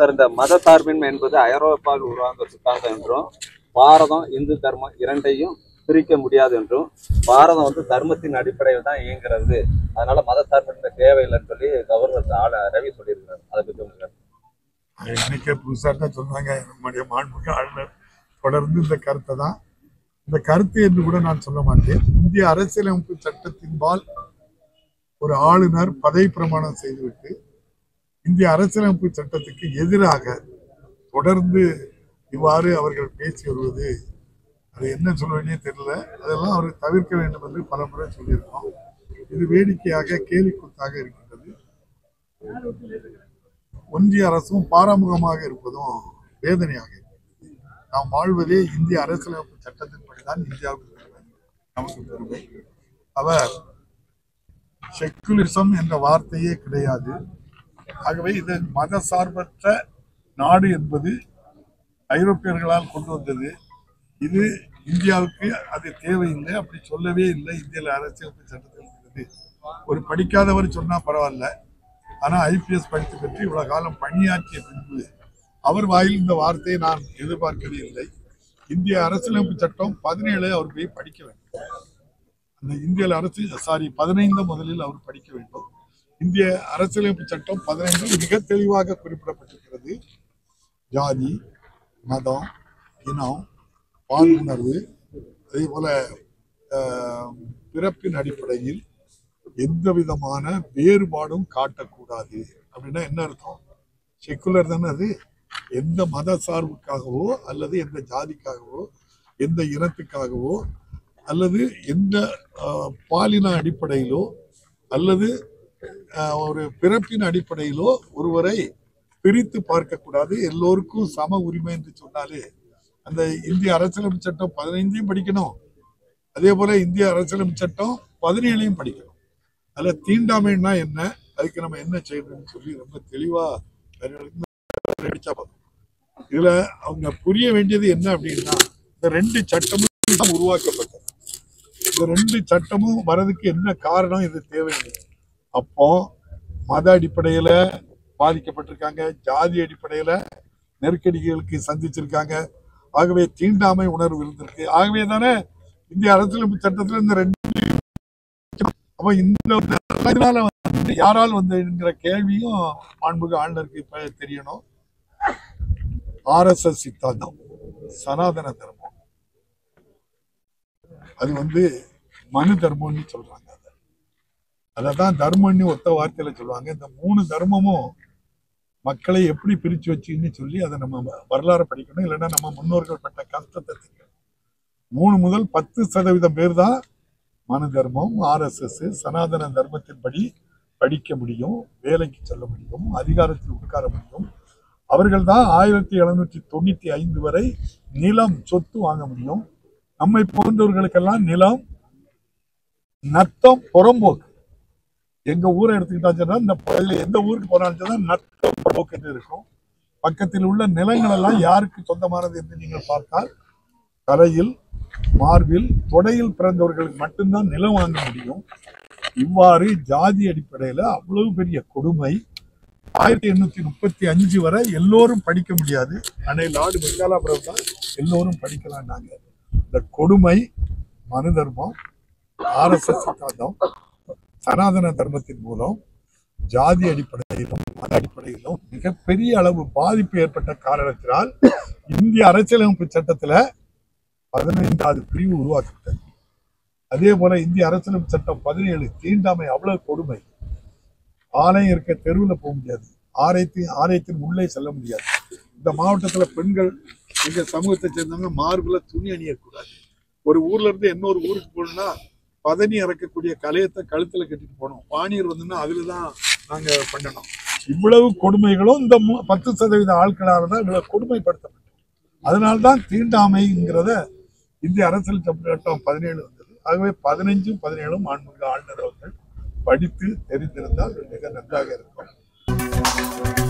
sir இந்த மத சார்பின்மை என்பது ஐரோப்பாவில் உருவாந்த சித்தாந்தம் என்றும் பாரதம் இந்து தர்மம் இரண்டையும் பிரிக்க முடியாது என்றும் பாரதம் வந்து தர்மத்தின் அடிப்படையில் தான் இயங்குறது அதனால மத சார்பின்மை தேவையில்லைன்னு சொல்லி கவர்னர் ஆள ரவி சொல்லியிருக்கிறார் அதை பத்தி உங்களுக்கு இன்னைக்கே புதுசாக தான் சொன்னாங்க நம்முடைய மாண்புமிகு ஆளுநர் தொடர்ந்து இந்த கருத்தை தான் இந்த கருத்து என்று கூட நான் சொல்ல மாட்டேன் இந்திய அரசியலமைப்பு சட்டத்தின்பால் ஒரு ஆளுநர் பதவி பிரமாணம் செய்துவிட்டு இந்திய அரசியலமைப்பு சட்டத்துக்கு எதிராக தொடர்ந்து இவ்வாறு அவர்கள் பேசி வருவது அது என்ன சொல்வதே தெரியல அதெல்லாம் அவர் தவிர்க்க வேண்டும் என்று பல முறை சொல்லியிருக்கோம் இது வேடிக்கையாக கேலிக்கூத்தாக இருக்கின்றது ஒன்றிய அரசும் பாராமுகமாக இருப்பதும் வேதனையாக இருக்கிறது நாம் வாழ்வதே இந்திய அரசியலமைப்பு சட்டத்தின்படிதான் இந்தியாவுக்கு பெருமை நமக்கு பெருமை அவர் செக்குலிசம் என்ற வார்த்தையே கிடையாது ஆகவே இது மத சார்பற்ற நாடு என்பது ஐரோப்பியர்களால் கொண்டு வந்தது இது இந்தியாவுக்கு அது தேவையில்லை அப்படி சொல்லவே இல்லை இந்திய அரசியலமைப்பு சட்டத்தில் இருக்கிறது ஒரு படிக்காதவர் சொன்னா பரவாயில்ல ஆனா ஐபிஎஸ் படித்து பெற்று இவ்வளவு காலம் பணியாற்றிய பின்பு அவர் வாயில் இந்த வார்த்தையை நான் எதிர்பார்க்கவே இல்லை இந்திய அரசியலமைப்பு சட்டம் பதினேழு அவர் போய் படிக்க வேண்டும் அந்த இந்திய அரசு சாரி பதினைந்து முதலில் அவர் படிக்க வேண்டும் இந்திய அரசியலமைப்பு சட்டம் பதினைந்து மிக தெளிவாக குறிப்பிடப்பட்டிருக்கிறது ஜாதி மதம் இனம் பாலுணர்வு அதே போல ஆஹ், பிறப்பின் அடிப்படையில் எந்த விதமான வேறுபாடும் காட்டக்கூடாது அப்படின்னா என்ன அர்த்தம் செக்குலர் தானே அது எந்த மத சார்புக்காகவோ அல்லது எந்த ஜாதிக்காகவோ எந்த இனத்துக்காகவோ அல்லது எந்த ஆஹ், பாலின அடிப்படையிலோ அல்லது ஆஹ், ஒரு பிறப்பின் அடிப்படையிலோ ஒருவரை பிரித்து பார்க்கக்கூடாது எல்லோருக்கும் சம உரிமை என்று சொன்னாலே அந்த இந்திய அரசியலமைப்பு சட்டம் பதினைந்தையும் படிக்கணும் அதே போல இந்திய அரசியலமைப்பு சட்டம் பதினேழையும் படிக்கணும் அதுல தீண்டாமைன்னா என்ன அதுக்கு நம்ம என்ன செய்யணும்னு சொல்லி ரொம்ப தெளிவா அடிச்சா போதும் இதுல அவங்க புரிய வேண்டியது என்ன அப்படின்னா இந்த ரெண்டு சட்டமும் தான் உருவாக்கப்பட்டது இந்த ரெண்டு சட்டமும் வரதுக்கு என்ன காரணம் இது தேவையில்லை அப்போ மத அடிப்படையில பாதிக்கப்பட்டிருக்காங்க ஜாதி அடிப்படையில நெருக்கடிகளுக்கு சந்திச்சிருக்காங்க ஆகவே தீண்டாமை உணர்வு இருந்திருக்கு ஆகவே தானே இந்திய அரசியலமைப்பு சட்டத்துல இந்த ரெண்டு அப்ப இந்த இதனால வந்து யாரால் வந்ததுங்கிற கேள்வியும் மாண்புக்கு ஆளுநருக்கு இப்ப தெரியணும் ஆர்எஸ்எஸ் சித்தாந்தம் சனாதன தர்மம் அது வந்து மனு தர்மம்னு சொல்றாங்க அதை அததான் தர்மம்னு ஒத்த வார்த்தையில சொல்லுவாங்க இந்த மூணு தர்மமும் மக்களை எப்படி பிரிச்சு வச்சுன்னு சொல்லி அதை நம்ம வரலாறு படிக்கணும் இல்லைன்னா நம்ம முன்னோர்கள் பட்ட கஷ்டத்தை தெரியும் மூணு முதல் பத்து சதவீதம் பேர் தான் மனு தர்மம் ஆர்எஸ்எஸ் சனாதன தர்மத்தின்படி படிக்க முடியும் வேலைக்கு செல்ல முடியும் அதிகாரத்தில் உட்கார முடியும் அவர்கள் தான் ஆயிரத்தி எழுநூற்றி தொண்ணூத்தி ஐந்து வரை நிலம் சொத்து வாங்க முடியும் நம்மை போன்றவர்களுக்கெல்லாம் நிலம் நத்தம் புறம்போக்கு எங்க ஊரை எடுத்துக்கிட்டாச்சுன்னா இந்த பகுதியில எந்த ஊருக்கு போனாலும் தான் நத்தம் புறம்போக்குன்னு இருக்கும் பக்கத்தில் உள்ள நிலங்கள் எல்லாம் யாருக்கு சொந்தமானது என்று நீங்கள் பார்த்தால் தலையில் மார்பில் தொடையில் பிறந்தவர்களுக்கு மட்டும்தான் நிலம் வாங்க முடியும் இவ்வாறு ஜாதி அடிப்படையில அவ்வளவு பெரிய கொடுமை ஆயிரத்தி எண்ணூத்தி முப்பத்தி அஞ்சு வரை எல்லோரும் படிக்க முடியாது அன்னை லார்டு பெங்காலாபுரம் தான் எல்லோரும் படிக்கலாம்னாங்க இந்த கொடுமை மனு தர்மம் ஆர்எஸ்எஸ் சித்தாந்தம் சனாதன தர்மத்தின் மூலம் ஜாதி அடிப்படையிலும் மத அடிப்படையிலும் மிகப்பெரிய அளவு பாதிப்பு ஏற்பட்ட காரணத்தினால் இந்திய அரசியலமைப்பு சட்டத்துல பதினைந்தாவது பிரிவு உருவாக்கப்பட்டது அதே போல இந்திய அரசியலமைப்பு சட்டம் பதினேழு தீண்டாமை அவ்வளவு கொடுமை ஆலயம் இருக்க தெருவில் போக முடியாது ஆலயத்தின் ஆலயத்தின் உள்ளே செல்ல முடியாது இந்த மாவட்டத்துல பெண்கள் எங்க சமூகத்தை சேர்ந்தவங்க மார்புல துணி அணியக்கூடாது ஒரு ஊர்ல இருந்து இன்னொரு ஊருக்கு போகணும்னா பதனி இறக்கக்கூடிய கலையத்தை கழுத்துல கட்டிட்டு போனோம் பாணியர் வந்துன்னா அதுலதான் நாங்க பண்ணணும் இவ்வளவு கொடுமைகளும் இந்த மு- பத்து சதவீத ஆட்களால தான் இவ்வளவு கொடுமைப்படுத்தப்பட்டது அதனால்தான் தீண்டாமைங்கிறத இந்திய அரசியல் சட்டம் பதினேழு வந்தது ஆகவே பதினஞ்சும் பதினேழும் ஆண்மிகு ஆளுநர் அவர்கள் படித்து தெரிந்திருந்தால் மிக நன்றாக இருக்கும்